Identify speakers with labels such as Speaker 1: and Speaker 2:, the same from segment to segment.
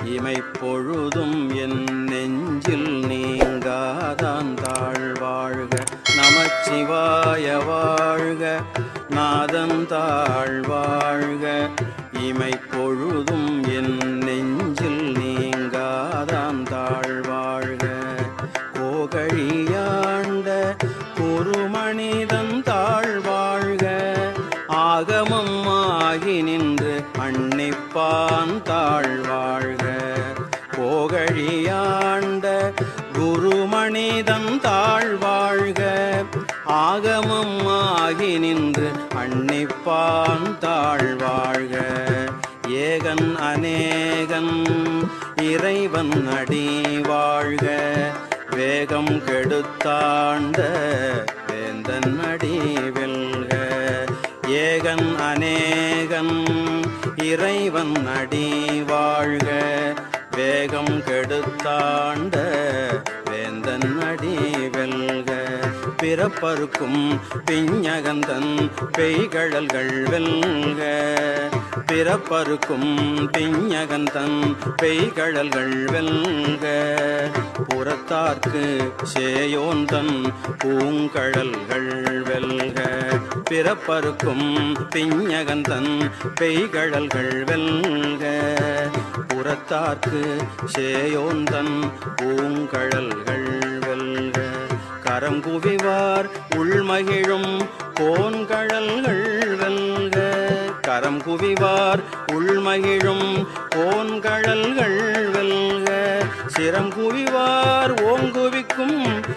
Speaker 1: இமைப்பொழுதும் என் நெஞ்சில் நீங்காதான் தாழ்வாழ்க நமச்சிவாய வாழ்க நாதன் தாழ்வாழ்க இமைப்பொழுதும் என் நெஞ்சில் நீங்காதான் தாழ்வாழ்க கோகழியாண்ட குருமனிதன் தாழ்வாழ்க ஆகமம் ஆகி நின்று அன்னிப்பான் தாழ்வாழ்க கோகழியாண்ட குருமனிதன் தாழ்வாழ்க ஆகமம் ஆகி நின்று அன்னிப்பான் தாழ்வாழ்க ஏகன் அநேகன் இறைவன் அடி வாழ்க வேகம் கெடுத்தாண்ட வேந்தன் அடி வெல்க ஏகன் அநேகன் இறைவன் அடி வாழ்க வேகம் கெடுத்தாண்ட வேந்தன் அடி வெல்க பிறப்பருக்கும் பிஞகந்தன் பெய்கழல்கள் வெல்க பிறப்பருக்கும் பிஞகந்தன் பெய்கழல்கள் வெல்க புறத்தார்க்கு சேயோந்தன் பூங்கழல்கள் வெல்க பிறப்பருக்கும் பிஞகந்தன் பெய்கழல்கள் வெல்க புறத்தார்க்கு சேயோந்தன் பூங்கழல்கள் வெல்க கரம் குவிவார் உள்மகிழும் கோன்கழல்கள் வெல்க கரம் குவிவார் உள்மகிழும் கோன்கழல்கள் வெல்க சிரம் குவிவார் ஓங்குவிக்கும்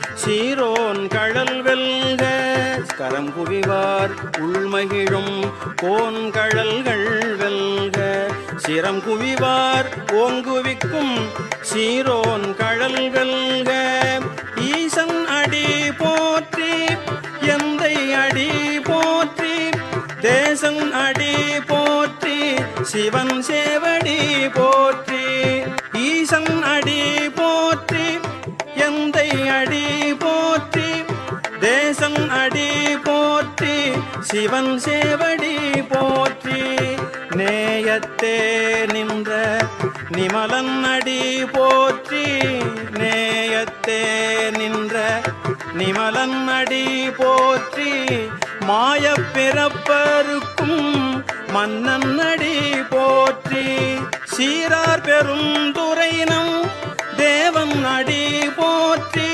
Speaker 1: சீரோன் கழல் வெல்க கரம் குவிவார் உள்மகிழும் கோன்கழல்கள் வெல்க சிரம் குவிவார் ஓங்குவிக்கும் சீரோன் கழல் வெல்க ஈசன் அடி போற்றி எந்தை அடி போற்றி தேசன் அடி போற்றி சிவன் சேவடி போற்றி ஈசன் அடி போற்றி எந்தை அடி போற்றி தேசன் அடி போற்றி சிவன் சேவடி போற்றி நேயத்தே நின்ற நிமலன் அடி போற்றி நேயத்தே நின்ற நிமலன் அடி போற்றி மாயப் பிறப்பருக்கும் மன்னன் அடி போற்றி சீரார் பெருந்துரைனம் தேவன் அடி போற்றி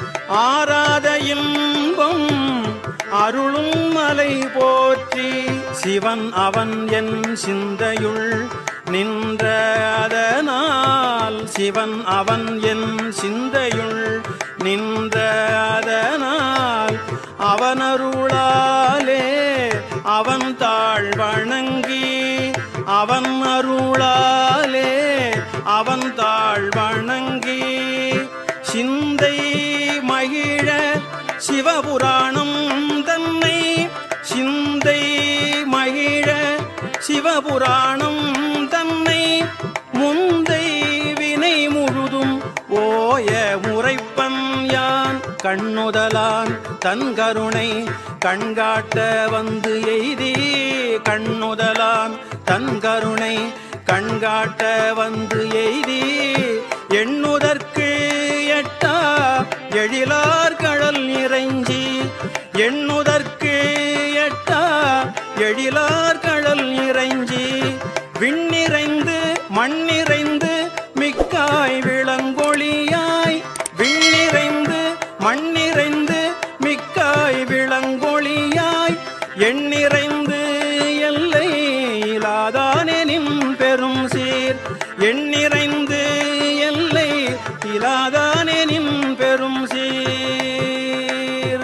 Speaker 1: ஆராத இன்பம் அருளும் மலை போற்றி சிவன் அவன் என் சிந்தையுள் நின்ற அதனால் சிவன் அவன் என் சிந்தையுள் நின்ற அதனால் அவனருளாலே அவன் தாழ் வணங்கி அவன் அருளாலே அவன் தாழ் வணங்கி சிந்தை மகிழ சிவபுராணம் தன்னை சிந்தை மகிழ சிவபுராணம் தன்னை முந்தை வினை முழுதும் ஓய முறைப்பன் யான் கண்ணுதலான் தன் கருணை கண்காட்ட வந்து எய்தி கண்ணுதலான் தன் கருணை கண்காட்ட வந்து எய்தி எண்ணுதற்கு எட்டா எழிலார் கடல் இறைஞ்சி எண்ணுதற்கு எட்டா எழிலார் கடல் இறைஞ்சி விண்ணிறைந்து மண்ணிறைந்து மிக்காய் விளங்கொழியாய் விண்ணிறைந்து மண்ணிறைந்து மிக்காய் விளங்கொழியாய் எண்ணிறைந்து எல்லை இலாதானெனின் பெரும் சீர் எண்ணிறைந்து எல்லை இலாதானெனின் பெரும் சீர்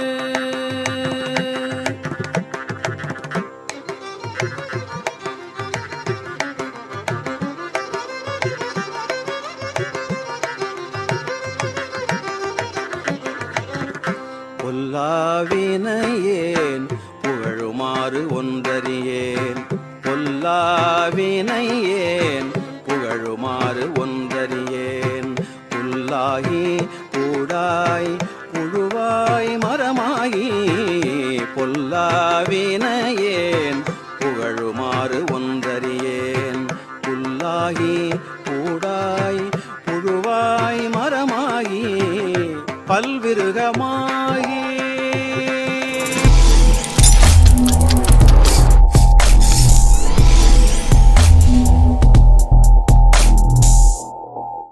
Speaker 1: பொல்லாவினையேன் புகழுமாறு ஒன்றறியேன் பொல்லாவினையேன் புகழுமாறு ஒன்றறியேன் புல்லாகி பூடாய் புழுவாய் மரமாகி பொல்லாவினையேன் புகழுமாறு ஒன்றறியேன் புல்லாகி பூ பூடாய் புழுவாய் மரமாகி பல்விருகமாகி